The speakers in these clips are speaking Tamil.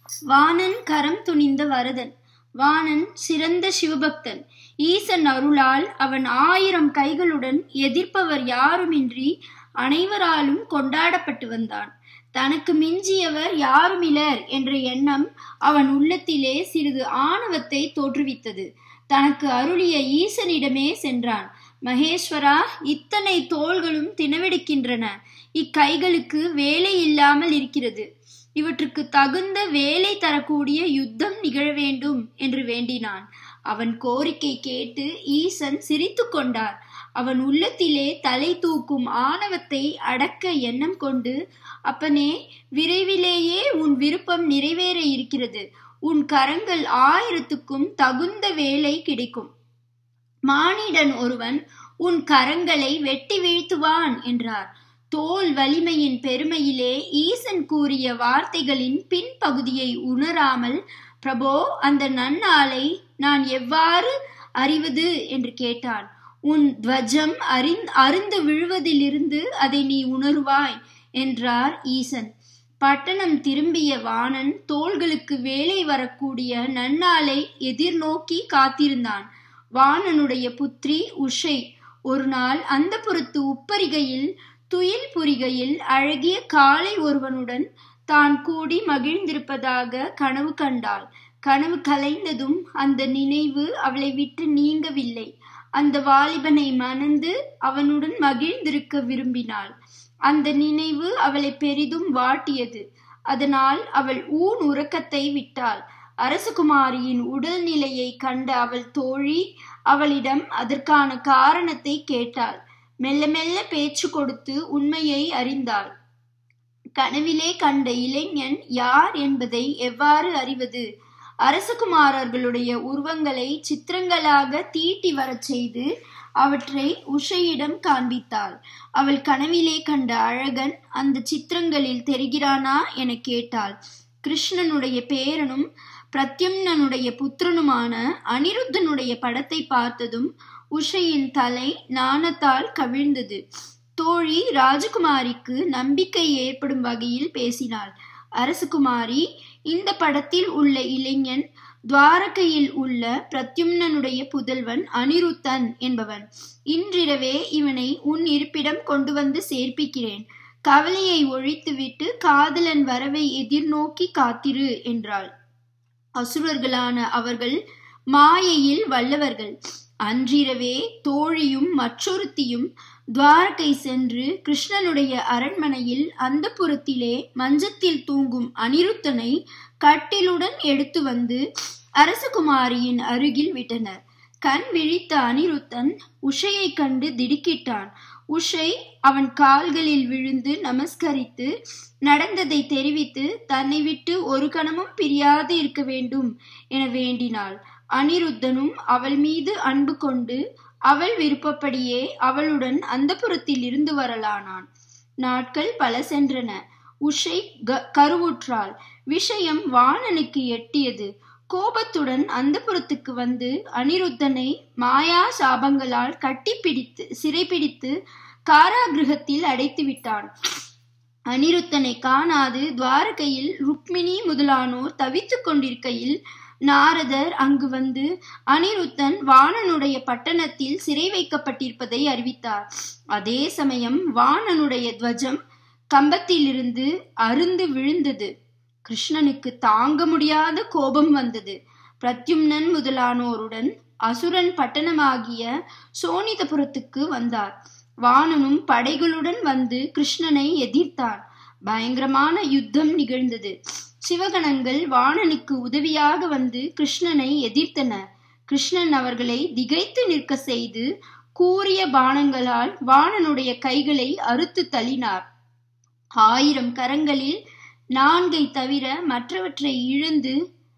வாணன் கரம் துணிந்த வரதன் வாணன் சிறந்த சிவபக்தன் ஈசன் அருளால் அவன் ஆயிரம் கைகளுடன் எதிர்ப்பவர் யாருமின்றி அனைவராலும் கொண்டாடப்பட்டு வந்தான் தனக்கு மிஞ்சியவர் யாருமிலர் என்ற எண்ணம் அவன் உள்ளத்திலே சிறிது ஆணவத்தை தோற்றுவித்தது தனக்கு அருளிய ஈசனிடமே சென்றான் மகேஸ்வரா இத்தனை தோள்களும் தினவெடுக்கின்றன இக்கைகளுக்கு வேலை இல்லாமல் இருக்கிறது இவற்றுக்கு தகுந்த வேலை தரக்கூடிய யுத்தம் நிகழ வேண்டும் என்று வேண்டினான் அவன் கோரிக்கை கேட்டு ஈசன் சிரித்து கொண்டார் அவன் உள்ளத்திலே தலை தூக்கும் ஆணவத்தை அடக்க எண்ணம் கொண்டு அப்பனே விரைவிலேயே உன் விருப்பம் நிறைவேற இருக்கிறது உன் கரங்கள் ஆயிரத்துக்கும் தகுந்த வேலை கிடைக்கும் மானிடன் ஒருவன் உன் கரங்களை வெட்டி வீழ்த்துவான் என்றார் தோல் வலிமையின் பெருமையிலே ஈசன் கூறிய வார்த்தைகளின் பின்பகுதியை உணராமல் பிரபோ அந்த நன்னாளை நான் எவ்வாறு அறிவது என்று கேட்டான் உன் துவஜம் அறிந் அருந்து விழுவதிலிருந்து அதை நீ உணருவாய் என்றார் ஈசன் பட்டணம் திரும்பிய வாணன் தோள்களுக்கு வேலை வரக்கூடிய நன்னாளை எதிர்நோக்கி காத்திருந்தான் வாணனுடைய புத்திரி உஷை ஒரு நாள் அந்த புறத்து உப்பரிகையில் துயில் புரிகையில் அழகிய காலை ஒருவனுடன் தான் கூடி மகிழ்ந்திருப்பதாக கனவு கண்டாள் கனவு கலைந்ததும் அந்த நினைவு அவளை விட்டு நீங்கவில்லை அந்த வாலிபனை மணந்து அவனுடன் மகிழ்ந்திருக்க விரும்பினாள் அந்த நினைவு அவளை பெரிதும் வாட்டியது அதனால் அவள் ஊன் உறக்கத்தை விட்டாள் அரசகுமாரியின் உடல்நிலையை கண்ட அவள் தோழி அவளிடம் அதற்கான காரணத்தை கேட்டாள் மெல்ல மெல்ல பேச்சு கொடுத்து உண்மையை அறிந்தாள் கனவிலே கண்ட இளைஞன் யார் என்பதை எவ்வாறு அறிவது அரசகுமாரர்களுடைய உருவங்களை சித்திரங்களாக தீட்டி வரச் செய்து அவற்றை உஷையிடம் காண்பித்தாள் அவள் கனவிலே கண்ட அழகன் அந்த சித்திரங்களில் தெரிகிறானா என கேட்டாள் கிருஷ்ணனுடைய பேரனும் பிரத்யும்னனுடைய புத்திரனுமான அனிருத்தனுடைய படத்தை பார்த்ததும் உஷையின் தலை நாணத்தால் கவிழ்ந்தது தோழி ராஜகுமாரிக்கு நம்பிக்கை ஏற்படும் வகையில் பேசினாள் அரசகுமாரி இந்த படத்தில் உள்ள இளைஞன் துவாரகையில் உள்ள பிரத்யும்னனுடைய புதல்வன் அனிருத்தன் என்பவன் இன்றிரவே இவனை உன் இருப்பிடம் கொண்டு வந்து சேர்ப்பிக்கிறேன் கவலையை ஒழித்துவிட்டு காதலன் வரவை எதிர்நோக்கி காத்திரு என்றாள் அசுரர்களான அவர்கள் மாயையில் வல்லவர்கள் அன்றிரவே தோழியும் மற்றொருத்தியும் துவாரகை சென்று கிருஷ்ணனுடைய அரண்மனையில் அந்த புறத்திலே மஞ்சத்தில் தூங்கும் அனிருத்தனை கட்டிலுடன் எடுத்து வந்து அரசகுமாரியின் அருகில் விட்டனர் கண் விழித்த அனிருத்தன் உஷையை கண்டு திடுக்கிட்டான் உஷை அவன் கால்களில் விழுந்து நமஸ்கரித்து நடந்ததை தெரிவித்து தன்னை விட்டு ஒரு கணமும் பிரியாது இருக்க வேண்டும் என வேண்டினாள் அனிருத்தனும் அவள் மீது அன்பு கொண்டு அவள் விருப்பப்படியே அவளுடன் அந்த புறத்தில் இருந்து வரலானான் நாட்கள் பல சென்றன உஷை கருவுற்றாள் விஷயம் வாணனுக்கு எட்டியது கோபத்துடன் அந்த புறத்துக்கு வந்து அனிருத்தனை மாயா சாபங்களால் கட்டிப்பிடித்து சிறைப்பிடித்து காராகிருகத்தில் அடைத்து விட்டான் அனிருத்தனை காணாது துவாரகையில் ருக்மிணி முதலானோர் தவித்துக் கொண்டிருக்கையில் நாரதர் அங்கு வந்து அனிருத்தன் வாணனுடைய பட்டணத்தில் சிறை வைக்கப்பட்டிருப்பதை அறிவித்தார் அதே சமயம் வாணனுடைய துவஜம் கம்பத்திலிருந்து அருந்து விழுந்தது கிருஷ்ணனுக்கு தாங்க முடியாத கோபம் வந்தது பிரத்யும்னன் முதலானோருடன் அசுரன் பட்டணமாகிய சோனிதபுரத்துக்கு வந்தார் வாணனும் படைகளுடன் வந்து கிருஷ்ணனை எதிர்த்தான் பயங்கரமான யுத்தம் நிகழ்ந்தது சிவகணங்கள் வாணனுக்கு உதவியாக வந்து கிருஷ்ணனை எதிர்த்தன கிருஷ்ணன் அவர்களை திகைத்து நிற்க செய்து கூறிய பானங்களால் வாணனுடைய கைகளை அறுத்து தள்ளினார் ஆயிரம் கரங்களில் நான்கை தவிர மற்றவற்றை இழந்து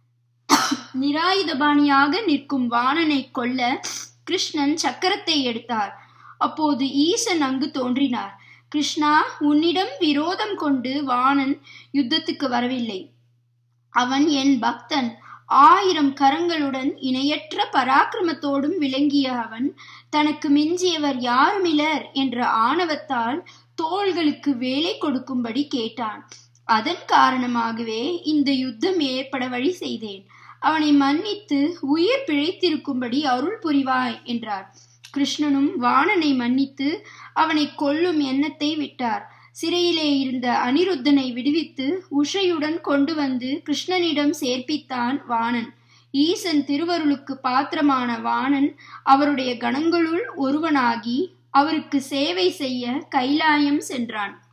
நிராயுதபாணியாக நிற்கும் வாணனை கொல்ல கிருஷ்ணன் சக்கரத்தை எடுத்தார் அப்போது ஈசன் அங்கு தோன்றினார் கிருஷ்ணா உன்னிடம் விரோதம் கொண்டு வாணன் யுத்தத்துக்கு வரவில்லை அவன் என் பக்தன் ஆயிரம் கரங்களுடன் இணையற்ற பராக்கிரமத்தோடும் விளங்கிய அவன் தனக்கு மிஞ்சியவர் யாருமிலர் என்ற ஆணவத்தால் தோள்களுக்கு வேலை கொடுக்கும்படி கேட்டான் அதன் காரணமாகவே இந்த யுத்தம் ஏற்பட வழி செய்தேன் அவனை மன்னித்து உயிர் பிழைத்திருக்கும்படி அருள் புரிவாய் என்றார் கிருஷ்ணனும் வாணனை மன்னித்து அவனை கொல்லும் எண்ணத்தை விட்டார் சிறையிலே இருந்த அனிருத்தனை விடுவித்து உஷையுடன் கொண்டு வந்து கிருஷ்ணனிடம் சேர்ப்பித்தான் வாணன் ஈசன் திருவருளுக்கு பாத்திரமான வாணன் அவருடைய கணங்களுள் ஒருவனாகி அவருக்கு சேவை செய்ய கைலாயம் சென்றான்